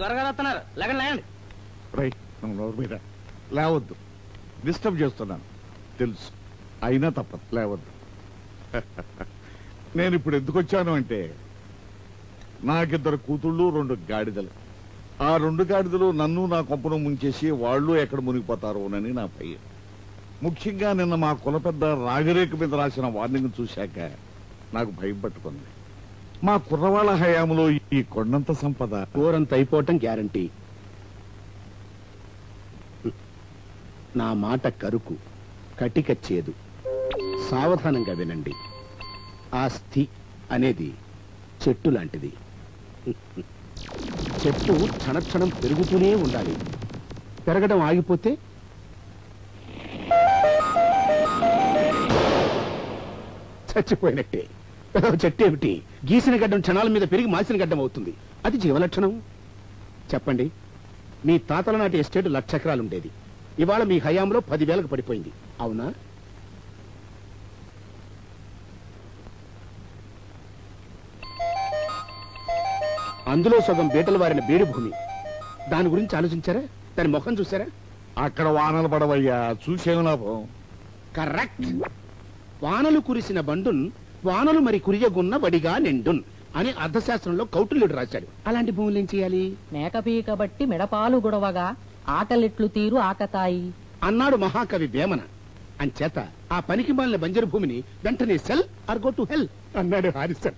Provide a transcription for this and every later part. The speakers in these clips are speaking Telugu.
త్వరగా వస్తున్నారు లగన్ లేండి రై నువ్వు నోరు మీద లేవద్దు డిస్టర్బ్ చేస్తున్నాను తెలుసు అయినా తప్పదు లేవద్దు నేను ఇప్పుడు ఎందుకు వచ్చాను అంటే నాకిద్దరు కూతుళ్ళు రెండు గాడిదలు ఆ రెండు గాడిదలు నన్ను నా కొంపను ముంచేసి వాళ్ళు ఎక్కడ మునిగిపోతారోనని నా భయం ముఖ్యంగా నిన్న మా కుల పెద్ద రాగరేఖ మీద రాసిన వార్నింగ్ చూశాక నాకు భయం పట్టుకుంది మా కుర్రవాళ్ళ హయాంలో ఈ కొండంత సంపద కూరంత అయిపోవటం గ్యారంటీ నా మాట కరుకు కటిక చేదు సావధానంగా వినండి ఆస్తి అనేది చెట్టు లాంటిది చెట్టు క్షణక్షణం పెరుగుతూనే ఉండాలి పెరగడం ఆగిపోతే చచ్చిపోయినట్టే చెట్టు ఏమిటి గీసిన గడ్డం క్షణాల మీద పెరిగి మాసిన గడ్డం అవుతుంది అది జీవలక్షణం చెప్పండి మీ తాతల నాటి ఎస్టేట్ లక్ష ఎకరాలు ఉండేది ఇవాళ మీ హయాంలో పదివేలకు పడిపోయింది అవునా అందులో సగం బీటలు వారిన బీడు భూమి దాని గురించి ఆలోచించారా దాని ముఖం చూసారా అక్కడ వానలు పడవయ్యా చూసేను లాభం కరెక్ట్ వానలు కురిసిన బండున్ వానలు మరి కురియగున్న వడిగా నిండున్ అని అర్థశాస్త్రంలో కౌటిల్యుడు రాశాడు అలాంటి భూములు ఏం చేయాలి మేకపీక బట్టి మెడపాలు గుడవగా ఆకలిట్లు తీరు ఆకతాయి అన్నాడు మహాకవి వేమన అంచేత ఆ పనికి మాలిన బంజరు భూమిని వెంటనే sell or go to hell అన్నాడు హారిసన్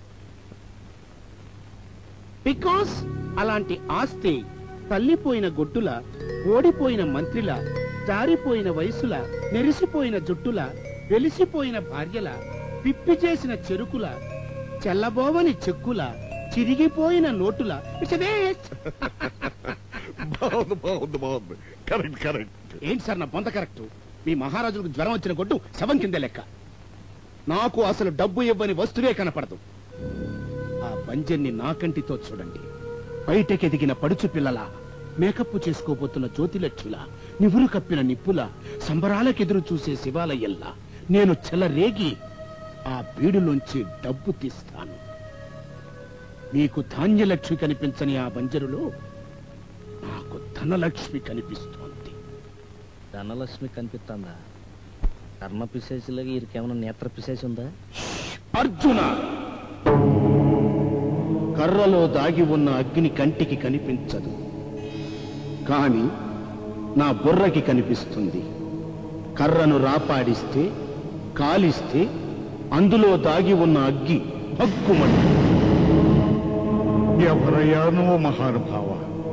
బికాస్ అలాంటి ఆస్తి తల్లిపోయిన గొడ్డుల ఓడిపోయిన మంత్రిల జారిపోయిన వయసుల నెరిసిపోయిన జుట్టుల వెలిసిపోయిన భార్యల పిప్పి చేసిన చెరుకుల చెల్లబోవని చెక్కుల చిరిగిపోయిన నోటుల ఇట్స్ వేస్ట్ బాగుంది బాగుంది బాగుంది కరెక్ట్ కరెక్ట్ ఏంటి సార్ నా బొంత కరెక్ట్ మీ మహారాజులకు జ్వరం వచ్చిన గొడ్డు శవం కింద లెక్క నాకు అసలు డబ్బు ఇవ్వని వస్తువే కనపడదు ఆ బంజర్ని నా కంటితో చూడండి బయటకెదిగిన పడుచు పిల్లల మేకప్ చేసుకోబోతున్న జ్యోతిలక్ష్మిల నివురు కప్పిన నిప్పుల సంబరాలకెదురు చూసే శివాలయ్యల్లా నేను చెలరేగి ఆ బీడులోంచి డబ్బు తీస్తాను మీకు ధాన్యలక్ష్మి కనిపించని ఆ బంజరులో నాకు ధనలక్ష్మి కనిపిస్తోంది ధనలక్ష్మి కనిపిస్తుందా కర్మ పిశాచిలాగా వీరికేమైనా నేత్ర పిశాచి ఉందా అర్జున కర్రలో దాగి ఉన్న అగ్ని కంటికి కనిపించదు కాని నా బుర్రకి కనిపిస్తుంది కర్రను రాపాడిస్తే కాలిస్తే అందులో దాగి ఉన్న అగ్గి భగ్గుమంటు ఎవరయ్యా నువ్వు మహానుభావ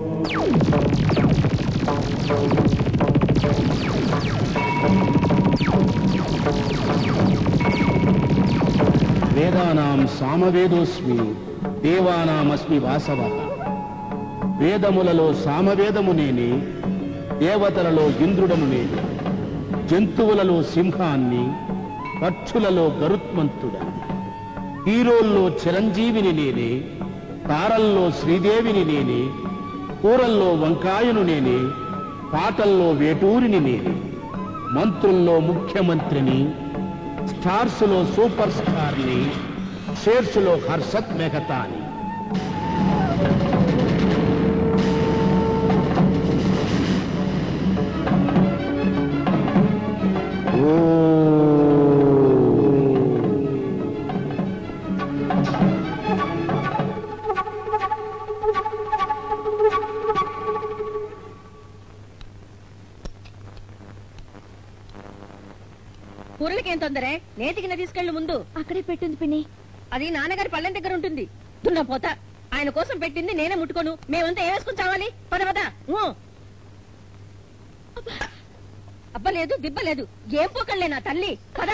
వేదానాం సామవేదోస్మి దేవానామస్మి వాసవ వేదములలో సామవేదము నేనే దేవతలలో ఇంద్రుడను నేను జంతువులలో సింహాన్ని పక్షులలో గరుత్మంతుడా హీరోల్లో చిరంజీవిని నేనే తారల్లో శ్రీదేవిని నేనే కూరల్లో వంకాయను నేనే పాటల్లో వేటూరిని నేనే మంత్రుల్లో ముఖ్యమంత్రిని స్టార్స్ లో సూపర్ స్టార్ ని షేర్స్ లో హర్షత్ మెహతాని కూరలకేం తొందరే నేతికిన తీసుకెళ్ళు ముందు అక్కడే పెట్టింది పిన్ని అది నాన్నగారి పళ్ళెం దగ్గర ఉంటుంది దున్న పోత ఆయన కోసం పెట్టింది నేనే ముట్టుకోను మేమంతా ఏ వేసుకుని చావాలి పద పద ఊ. అబ్బ లేదు దిబ్బ లేదు ఏం పోకళ్ళే నా తల్లి పదా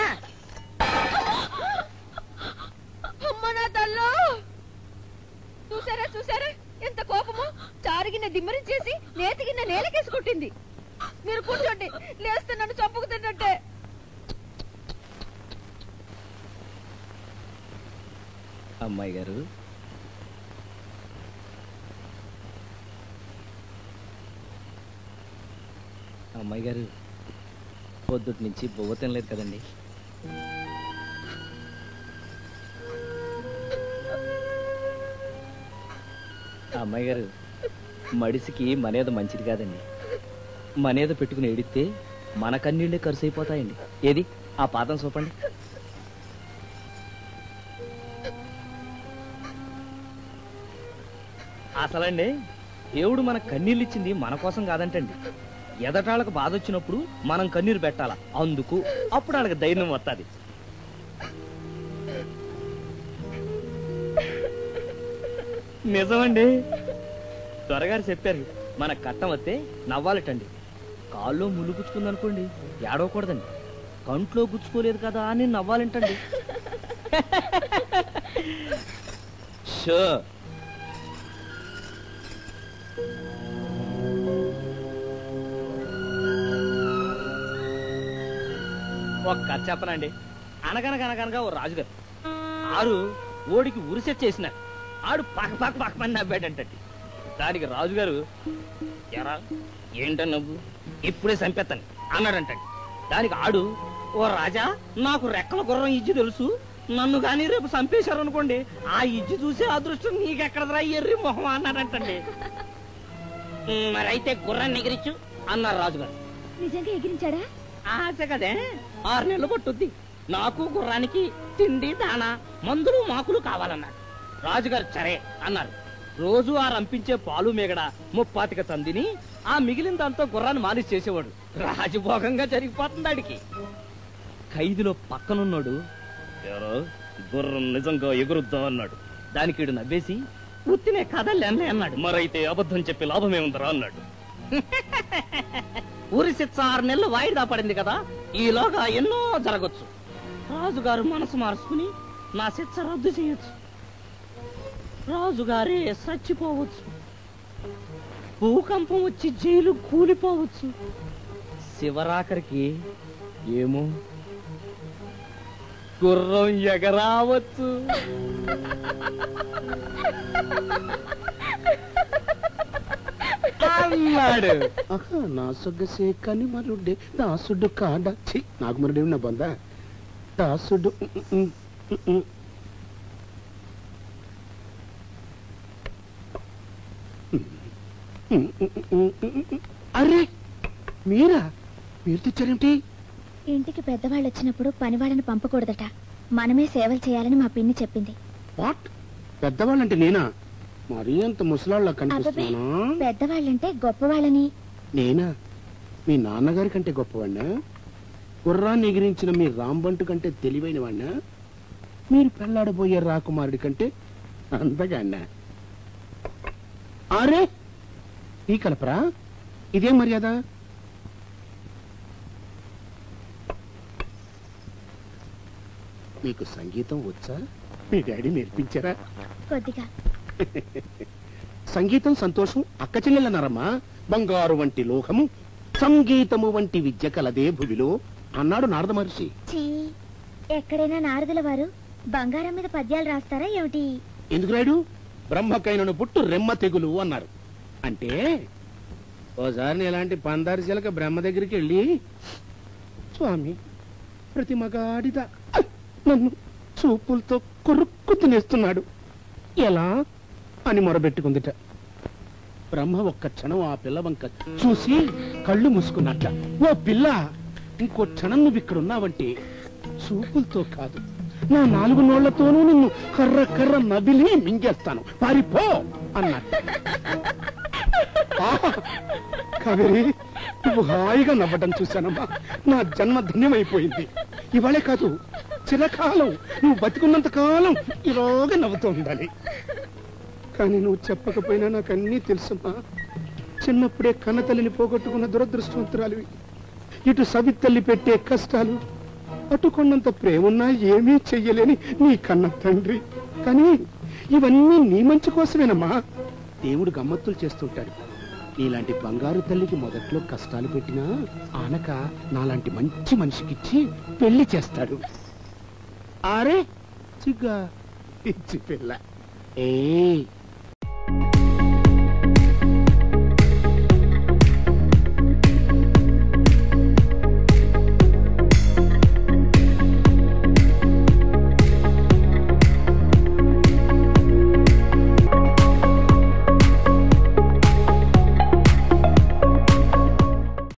అమ్మ నా తల్లో చూసారా చూసారా ఎంత కోపము చారిగిన దిమ్మరించేసి నేతిగిన్న నేలకేసి కొట్టింది మీరు కూర్చోండి లేస్తే నన్ను చంపుకు తిన్నట్టే అమ్మాయి గారు అమ్మాయి గారు పొద్దుటి నుంచి బొవ్వ తినలేదు కదండి అమ్మాయి గారు మడిసికి మనేద మంచిది కాదండి మనేద పెట్టుకుని ఏడిస్తే మన కన్నీళ్ళే ఖర్చు అయిపోతాయండి ఏది ఆ పాదం చూపండి అసలండి దేవుడు మన కన్నీళ్ళు ఇచ్చింది మన కోసం కాదంటండి ఎదటాళ్ళకు బాధ వచ్చినప్పుడు మనం కన్నీరు పెట్టాల అందుకు అప్పుడు వాళ్ళకి ధైర్యం వస్తుంది నిజమండి త్వరగారు చెప్పారు మన కట్టం వస్తే నవ్వాలటండి కాల్లో ముళ్ళు గుచ్చుకుందనుకోండి ఏడవకూడదండి కంట్లో గుచ్చుకోలేదు కదా అని నవ్వాలంటండి షో ఒక కథ చెప్పనండి అనగనగనగనగా ఓ రాజుగారు ఆరు ఓడికి ఉరిసెట్ చేసినారు ఆడు పక్క పక్క పక్క మంది నవ్వాడంటండి దానికి రాజుగారు ఎరా ఏంట నవ్వు ఇప్పుడే చంపేస్తాను అన్నాడంటండి దానికి ఆడు ఓ రాజా నాకు రెక్కల గుర్రం ఇజ్జి తెలుసు నన్ను కానీ రేపు చంపేశారు అనుకోండి ఆ ఇజ్జి చూసే అదృష్టం నీకెక్కడదరా ఎర్రి మొహం అన్నాడంటండి "ఉమ్, మరైతే గుర్రాన్ని ఎగిరించు అన్నారు రాజుగారు నిజంగా ఎగిరించాడా ఆశ కదే ఆరు నెలలు పట్టుద్ది నాకు గుర్రానికి తిండి దానా మందులు మాకులు కావాలన్నాడు రాజుగారు సరే అన్నారు రోజు ఆ రంపించే పాలు మేగడ ముప్పాతిక తందిని ఆ మిగిలిన దాంతో గుర్రాన్ని మాలిష్ చేసేవాడు రాజభోగంగా జరిగిపోతుంది ఆడికి ఖైదులో పక్కనున్నాడు "ఏరా, గుర్రం నిజంగా ఎగురుద్దా అన్నాడు దానికి ఈడు నవ్వేసి ఉత్తినే కదలే అన్నాడు మరైతే అబద్ధం చెప్పి లాభమే ఉందరా అన్నాడు ఊరి శిక్ష ఆరు నెలలు వాయిదా పడింది కదా ఈలోగా ఎన్నో జరగచ్చు రాజుగారు మనసు మార్చుకుని నా శిక్ష రద్దు చేయొచ్చు రాజుగారే చచ్చిపోవచ్చు భూకంపం వచ్చి జైలు కూలిపోవచ్చు శివరాఖరికి ఏమో గుర్రం ఎగరావచ్చు అన్నాడు ఆహా, నా సొగ్గసే కని మరుడే దాసుడు కాడ ఛీ, నాకు మరుడే నా బంద దాసుడు ఉమ్, ఉమ్, ఉమ్, ఉమ్. ఉమ్, ఉమ్, ఉమ్, ఉమ్, ఉమ్. అరే మీరా మీరు తెచ్చారేమిటి ఇంటికి పెద్దవాళ్ళు వచ్చినప్పుడు పనివాళ్ళని పంపకూడదట మనమే సేవలు చేయాలని మా పిన్ని చెప్పింది వాట్ పెద్దవాళ్ళంటే నేనా మరీ అంత ముసలాళ్ళ కనిపిస్తున్నానా పెద్దవాళ్ళంటే గొప్పవాళ్ళని నేనా మీ నాన్నగారి కంటే గొప్పవాడినా గుర్రాన్ని ఎగిరించిన మీ రాంబంటు కంటే తెలివైన వాడినా మీరు పెళ్లాడబోయే రాకుమారుడి కంటే అందగాడినా అరే ఈ కలపరా ఇదేం మర్యాద మీకు సంగీతం వచ్చా మీ డాడీ నేర్పించారా కొద్దిగా సంగీతం సంతోషం అక్క చెల్లెలన్నారమ్మా బంగారు వంటి లోకము సంగీతము వంటి విద్య కలదే భువిలో అన్నాడు నారద మహర్షి చీ ఎక్కడైనా నారదుల వారు బంగారం మీద పద్యాలు రాస్తారా ఏమిటి ఎందుకు రాయుడు బ్రహ్మకైనను పుట్టు రెమ్మ తెగులు అన్నారు అంటే ఓసారి ఇలాంటి పందారి చిలక బ్రహ్మ దగ్గరికి వెళ్ళి స్వామి ప్రతి మగాడిద నన్ను చూపులతో కొరుక్కు తినేస్తున్నాడు ఎలా అని మొరబెట్టుకుందిట బ్రహ్మ ఒక్క క్షణం ఆ పిల్ల వంక చూసి కళ్ళు మూసుకున్నట్ట ఓ పిల్ల ఇంకో క్షణం నువ్వు ఇక్కడ ఉన్నావంటే చూపులతో కాదు నా నాలుగు నోళ్లతోనూ నిన్ను కర్ర కర్ర నవిలి మింగేస్తాను పారిపో అన్నట్ట ఆహా! కావేరి నువ్వు హాయిగా నవ్వటం చూశానమ్మా నా జన్మ ధన్యమైపోయింది ఇవాళే కాదు చిరకాలం నువ్వు బతికున్నంత కాలం ఇలాగా నవ్వుతూ ఉండాలి కానీ నువ్వు చెప్పకపోయినా నాకు అన్నీ తెలుసమ్మా చిన్నప్పుడే కన్నతల్లిని పోగొట్టుకున్న దురదృష్టవంతురాలివి ఇటు సవితల్లి పెట్టే కష్టాలు అటు కొన్నంత ప్రేమున్నా ఏమీ చెయ్యలేని నీ కన్న తండ్రి కానీ ఇవన్నీ నీ మంచి కోసమేనమ్మా దేవుడు గమ్మత్తులు చేస్తుంటాడు నీలాంటి బంగారు తల్లికి మొదట్లో కష్టాలు పెట్టినా ఆనక నాలాంటి మంచి మనిషికిచ్చి పెళ్లి చేస్తాడు ఆరే చిగ్గా పిచ్చి పిల్ల ఏ